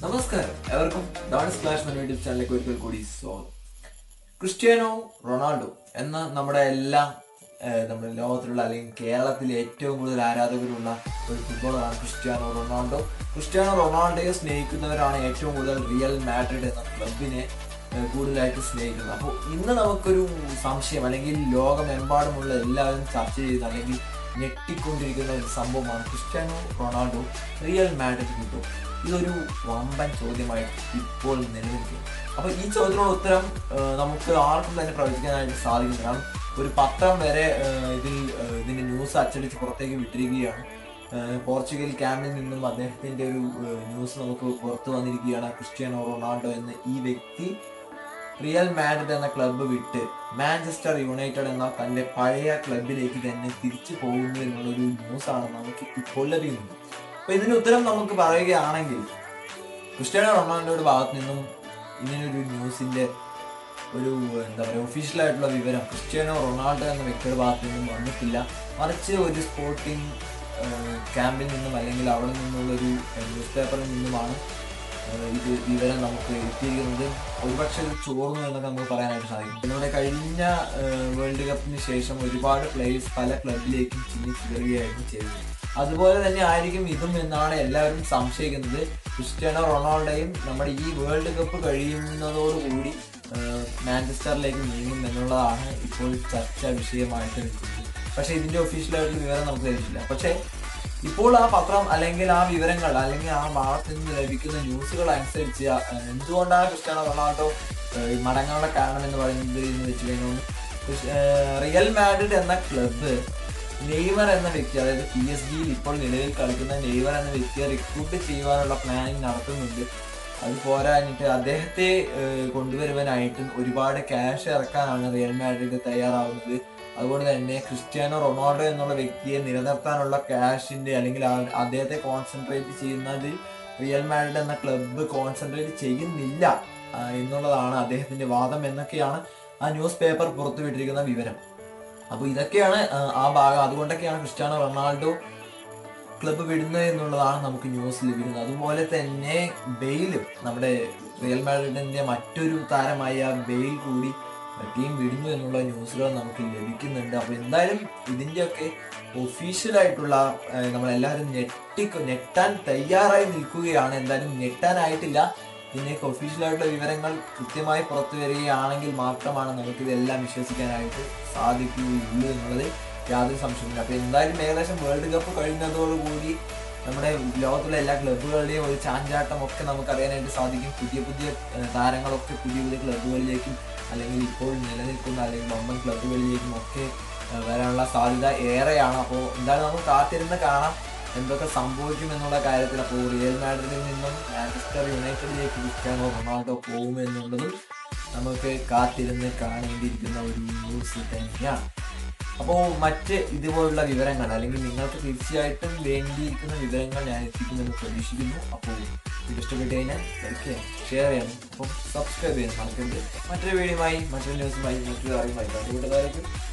നമസ്കാരം എവർക്കും Don Splash മന യൂട്യൂബ് ചാനലിലേക്ക് ഒരിക്കൽ കൂടി സ്വാഗതം ക്രിസ്ത്യാനോ റൊണാൾഡോ എന്ന നമ്മുടെ എല്ലാ ഏഹ്, നമ്മുടെ ലോകത്തിലുള്ള അല്ലെങ്കിൽ കേരളത്തിലെ ഏറ്റവും കൂടുതൽ ആരാധകരുള്ള ഒരു ഫുട്ബോളറാണ് ക്രിസ്ത്യാനോ റൊണാൾഡോ ക്രിസ്ത്യാനോ റൊണാൾഡോയെ സ്നേഹിക്കുന്നവരാണ് ഏറ്റവും കൂടുതൽ റിയൽ മാഡ്രിഡ് എന്ന ക്ലബിനെ ഏഹ്, കൂടുതലായിട്ട് സ്നേഹിക്കുന്നത് അപ്പോൾ ഇന്ന് നമുക്കൊരു സംശയം അല്ലെങ്കിൽ ലോകമെമ്പാടുമുള്ള എല്ലാവരും ചർച്ച ചെയ്യുന്ന അല്ലെങ്കിൽ ഞെട്ടിക്കൊണ്ടിരിക്കുന്ന ഒരു സംഭവമാണ് ക്രിസ്ത്യാനോ റൊണാൾഡോ റിയൽ മാഡ്രിഡ് കിട്ടും ഇതൊരു വമ്പൻ ചോദ്യമായിട്ട് ഇപ്പോൾ നിലനിൽക്കുന്നു അപ്പൊ ഈ ചോദ്യത്തിനുള്ള ഉത്തരം ആ, നമുക്ക് ആർക്കും തന്നെ പ്രവചിക്കാനായിട്ട് സാധിക്കുന്നു കാരണം ഒരു പത്രം വരെ ആ, ഇതിൽ ആ, ഇതിന്റെ ന്യൂസ് അച്ചടിച്ച് പുറത്തേക്ക് വിട്ടിരിക്കുകയാണ് ആ, പോർച്ചുഗൽ ക്യാമ്പിൽ നിന്നും അദ്ദേഹത്തിന്റെ ഒരു ആ, ന്യൂസ് നമുക്ക് പുറത്തു വന്നിരിക്കുകയാണ് ക്രിസ്ത്യാനോ റൊണാൾഡോ എന്ന ഈ വ്യക്തി റിയൽ മാഡ്രിഡ് എന്ന ക്ലബ്ബ് വിട്ട് മാഞ്ചസ്റ്റർ യുണൈറ്റഡ് എന്ന തന്റെ പഴയ ക്ലബിലേക്ക് തന്നെ തിരിച്ചു പോകുന്നു എന്നുള്ളൊരു ന്യൂസാണ് നമുക്ക് ഇപ്പോൾ ലഭിക്കുന്നത് അപ്പൊ ഇതിന് ഉത്തരം നമുക്ക് പറയുകയാണെങ്കിൽ ക്രിസ്ത്യാനോ റൊണാൾഡോയുടെ ഭാഗത്ത് നിന്നും ഇങ്ങനൊരു ന്യൂസിന്റെ ഒരു എന്താ പറയുക ഒഫീഷ്യൽ ആയിട്ടുള്ള വിവരം ക്രിസ്ത്യാനോ റൊണാൾഡോ എന്ന വ്യക്തിയുടെ ഭാഗത്ത് നിന്നും വന്നിട്ടില്ല മറിച്ച് ഒരു സ്പോർട്ടിംഗ് ക്യാമ്പിൽ നിന്നും അല്ലെങ്കിൽ അവിടെ നിന്നുള്ള ഒരു ന്യൂസ് പേപ്പറിൽ നിന്നുമാണ് ഏഹ് ഇത് വിവരം നമുക്ക് എത്തിയിരിക്കുന്നത് ഒരുപക്ഷെ ഇത് ചോർന്നു എന്നൊക്കെ നമുക്ക് പറയാനായിട്ട് സാധിക്കും നമ്മുടെ കഴിഞ്ഞ വേൾഡ് കപ്പിന് ശേഷം ഒരുപാട് പ്ലേയേഴ്സ് പല ക്ലബിലേക്കും ചിന്നി ചിതറുകയായിരുന്നു ചെയ്തത് അതുപോലെ തന്നെ ആയിരിക്കും ഇതും എന്നാണ് എല്ലാവരും സംശയിക്കുന്നത് ക്രിസ്ത്യാനോ റൊണാൾഡോയും നമ്മുടെ ഈ വേൾഡ് കപ്പ് കഴിയുന്നതോടുകൂടി ഏഹ് മാഞ്ചസ്റ്ററിലേക്ക് നീങ്ങും എന്നുള്ളതാണ് ഇപ്പോൾ ചർച്ചാ വിഷയമായിട്ട് നിൽക്കുന്നത് പക്ഷേ ഇതിന്റെ ഒഫീഷ്യലായിട്ടുള്ള വിവരം നമുക്ക് ലഭിച്ചില്ല പക്ഷേ ഇപ്പോൾ ആ പത്രം അല്ലെങ്കിൽ ആ വിവരങ്ങൾ അല്ലെങ്കിൽ ആ ഭാഗത്ത് നിന്ന് ലഭിക്കുന്ന ന്യൂസുകൾ അനുസരിച്ച് ആ, ഏഹ്, എന്തുകൊണ്ടാണ് ക്രിസ്ത്യാനോ റൊണാൾഡോ ഏഹ്, മടങ്ങാനുള്ള കാരണം എന്ന് പറയുന്നത് എന്ന് വെച്ച് കഴിഞ്ഞാൽ ക്രിസ്- ഏഹ്, റിയൽ മാഡ്രിഡ് എന്ന ക്ലബ്ബ് നെയ്മർ എന്ന വ്യക്തി അതായത് പി എസ് ജിയിൽ ഇപ്പോൾ നിലവിൽ കളിക്കുന്ന നെയ്മർ എന്ന വ്യക്തിയെ റിക്രൂട്ട് ചെയ്യുവാനുള്ള പ്ലാനിങ് നടത്തുന്നുണ്ട് അത് പോരാഞ്ഞിട്ട് അദ്ദേഹത്തെ ഏഹ്, കൊണ്ടുവരുവാനായിട്ട് ഒരുപാട് ക്യാഷ് ഇറക്കാനാണ് റിയൽ മാഡ്രിഡ് തയ്യാറാവുന്നത് അതുകൊണ്ട് തന്നെ ക്രിസ്ത്യാനോ റൊണാൾഡോ എന്നുള്ള വ്യക്തിയെ നിലനിർത്താനുള്ള ക്യാഷിന്റെ അല്ലെങ്കിൽ ആ- അദ്ദേഹത്തെ കോൺസെൻട്രേറ്റ് ചെയ്യുന്നത് റിയൽ മാഡ്രിഡ് എന്ന ക്ലബ്ബ് കോൺസെൻട്രേറ്റ് ചെയ്യുന്നില്ല ആ, എന്നുള്ളതാണ് അദ്ദേഹത്തിന്റെ വാദം എന്നൊക്കെയാണ് ആ ന്യൂസ് പേപ്പർ പുറത്തുവിട്ടിരിക്കുന്ന വിവരം അപ്പോൾ ഇതൊക്കെയാണ് ആ, ആ ഭാഗം അതുകൊണ്ടൊക്കെയാണ് ക്രിസ്ത്യാനോ റൊണാൾഡോ ക്ലബ്ബ് വിടുന്നത് എന്നുള്ളതാണ് നമുക്ക് ന്യൂസ് ലഭിക്കുന്നത് അതുപോലെ തന്നെ ബെയിലും നമ്മുടെ റിയൽ മാഡ്രിഡിന്റെ മറ്റൊരു താരമായ ബെയിൽ കൂടി ടീം വിടുന്നു എന്നുള്ള ന്യൂസുകൾ നമുക്ക് ലഭിക്കുന്നുണ്ട് അപ്പോൾ എന്തായാലും ഇതിൻ്റെയൊക്കെ ഒഫീഷ്യലായിട്ടുള്ള നമ്മളെല്ലാവരും ഞെട്ടി ഞെട്ടാൻ തയ്യാറായി നിൽക്കുകയാണ് എന്തായാലും ഞെട്ടാനായിട്ടില്ല ഇതിൻ്റെയൊക്കെ ഒഫീഷ്യലായിട്ടുള്ള വിവരങ്ങൾ കൃത്യമായി പുറത്തു വരികയാണെങ്കിൽ മാത്രമാണ് നമുക്ക് ഇതെല്ലാം വിശ്വസിക്കാനായിട്ട് സാധിക്കുകയുള്ളൂ എന്നുള്ളത് യാതൊരു സംശയമില്ല അപ്പോൾ എന്തായാലും ഏകദേശം വേൾഡ് കപ്പ് കഴിയുന്നതോടുകൂടി നമ്മുടെ ലോകത്തുള്ള എല്ലാ ക്ലബ്ബുകളുടെയും ഒരു ചാഞ്ചാട്ടം ഒക്കെ നമുക്ക് അറിയാനായിട്ട് സാധിക്കും പുതിയ പുതിയ ഏഹ്, താരങ്ങളൊക്കെ പുതിയ പുതിയ ക്ലബ്ബുകളിലേക്കും അല്ലെങ്കിൽ ഇപ്പോൾ നിലനിൽക്കുന്ന അല്ലെങ്കിൽ വമ്പൻ ക്ലബ്ബുകളിലേക്കും ഒക്കെ ഏഹ്, വരാനുള്ള സാധ്യത ഏറെയാണ് അപ്പോൾ എന്തായാലും നമുക്ക് കാത്തിരുന്ന് കാണാം എന്തൊക്കെ സംഭവിക്കും എന്നുള്ള കാര്യത്തിൽ അപ്പോൾ റിയൽ മാഡ്രിഡിൽ നിന്നും മാഞ്ചസ്റ്റർ യുണൈറ്റഡിലേക്ക് ക്രിസ്ത്യാനോ റൊണാൾഡോ പോകുമെന്നുള്ളതും നമുക്ക് കാത്തിരുന്ന് കാണേണ്ടിയിരിക്കുന്ന ഒരു ന്യൂസ് തന്നെയാണ് അപ്പോൾ മറ്റ് ഇതുപോലുള്ള വിവരങ്ങൾ അല്ലെങ്കിൽ നിങ്ങൾക്ക് തീർച്ചയായിട്ടും വേണ്ടിയിരിക്കുന്ന വിവരങ്ങൾ ഞാൻ എത്തിക്കുമെന്ന് പ്രതീക്ഷിക്കുന്നു അപ്പോൾ ഇത് ഇഷ്ടപ്പെട്ട് കഴിഞ്ഞാൽ ലൈക്ക് ചെയ്യാം ഷെയർ ചെയ്യണം അപ്പം സബ്സ്ക്രൈബ് ചെയ്യാൻ മറക്കരുത് മറ്റൊരു വീഡിയോയുമായി മറ്റൊരു ന്യൂസുമായി മറ്റൊരു അറിവുമായി കൂട്ടുകാരേക്കും